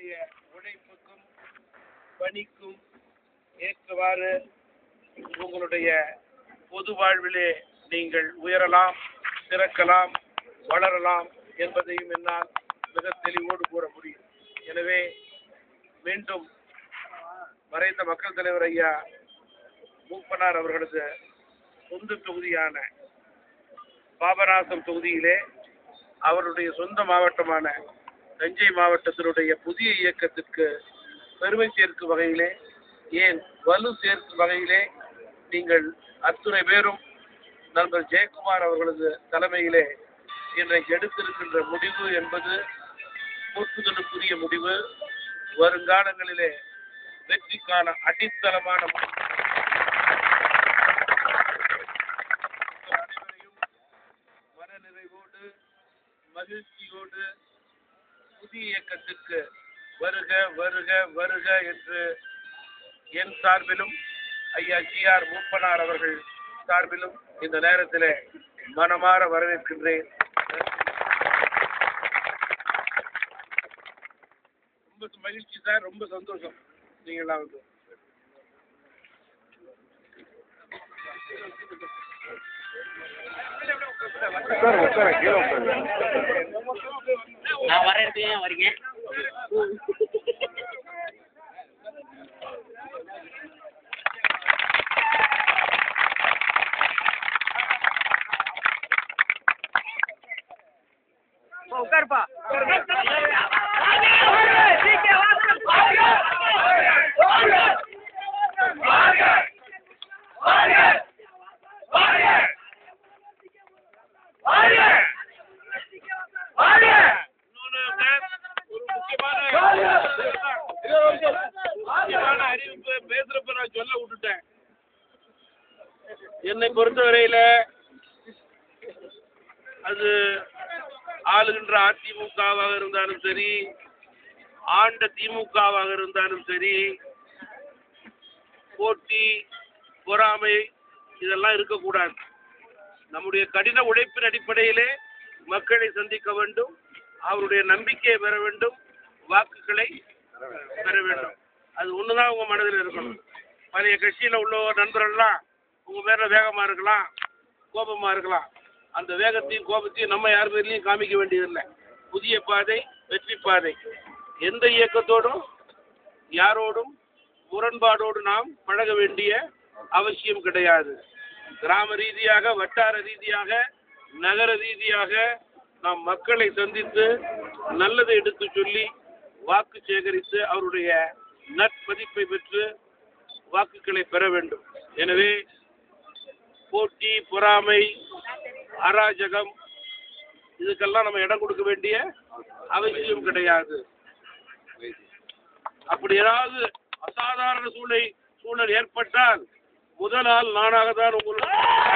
உங்களுடைய உழைப்புக்கும் பணிக்கும் ஏற்றவாறு உங்களுடைய பொது வாழ்விலே நீங்கள் உயரலாம் சிறக்கலாம் வளரலாம் என்பதையும் என்னால் மிக தெளிவோடு கூற முடியும் எனவே மீண்டும் மறைந்த மக்கள் தலைவர் ஐயா மூப்பனார் அவர்களது சொந்த தொகுதியான பாபநாசம் தொகுதியிலே அவருடைய சொந்த மாவட்டமான தஞ்சை மாவட்டத்தினுடைய புதிய இயக்கத்திற்கு பெருமை சேர்க்கும் வகையிலே ஏன் வலு சேர்க்கும் வகையிலே நீங்கள் அத்துணை பேரும் நண்பர் ஜெயக்குமார் அவர்களது தலைமையிலே இன்றைக்கு எடுத்திருக்கின்ற முடிவு என்பது போற்றுதலுக்குரிய முடிவு வருங்காலங்களிலே வெற்றிக்கான அடித்தளமான முடிவு உங்கள் அனைவரையும் மனநிறைவோடு மகிழ்ச்சியோடு புதிய இயக்கத்திற்கு வருக வருக வருக என்று என் சார்பிலும் ஐயா ஜி ஆர் மூப்பனார் அவர்கள் சார்பிலும் இந்த நேரத்திலே மனமாற வரவேற்கின்றேன் ரொம்ப மகிழ்ச்சி சார் ரொம்ப சந்தோஷம் நீங்களாம் வந்து நான் வர இடத்துக்கு ஏன் வரீங்க உட்காருப்பா இன்னொன்னு சார், ஒரு முக்கியமான முக்கியமான அறிவிப்பு பேசுறப்ப நான் சொல்ல விட்டுட்டேன் என்னை பொறுத்தவரையில அது ஆளுகின்ற அதிமுகவாக இருந்தாலும் சரி ஆண்ட திமுகவாக இருந்தாலும் சரி போட்டி பொறாமை இதெல்லாம் இருக்கக்கூடாது நம்முடைய கடின உழைப்பின் அடிப்படையிலே மக்களை சந்திக்க வேண்டும் அவருடைய நம்பிக்கையை பெற வேண்டும் வாக்குகளை பெற வேண்டும் அது ஒண்ணுதான் உங்க மனதில் இருக்கணும் பழைய கட்சியில உள்ள நண்பர்கள்லாம் உங்க மேல வேகமா இருக்கலாம் கோபமா இருக்கலாம் அந்த வேகத்தையும் கோபத்தையும் நம்ம யார் பேர்லையும் காமிக்க வேண்டியதில்லை புதிய பாதை வெற்றி பாதை எந்த இயக்கத்தோடும் யாரோடும் முரண்பாடோடு நாம் பழக வேண்டிய அவசியம் கிடையாது கிராம ரீதியாக வட்டார ரீதியாக நகர ரீதியாக நாம் மக்களை சந்தித்து நல்லதை எடுத்து சொல்லி வாக்கு சேகரித்து அவருடைய நற்பதிப்பை பெற்று வாக்குகளை பெற வேண்டும் எனவே போட்டி பொறாமை அராஜகம் இதுக்கெல்லாம் நம்ம இடம் கொடுக்க வேண்டிய அவசியம் கிடையாது அப்படி ஏதாவது அசாதாரண சூழலை சூழல் ஏற்பட்டால் முதல் ஆள் நானாக தான் உங்களுக்கு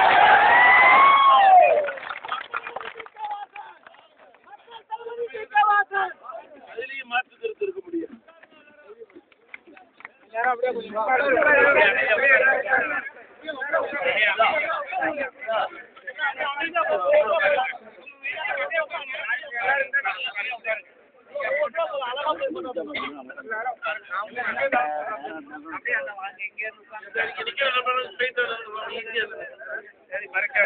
அதிலேயும் மாற்று கருத்து இருக்க முடியும் இங்க நிக்கிற நபர்கள் straight ஆ நில்லுங்க. easy ஆ நில்லுங்க.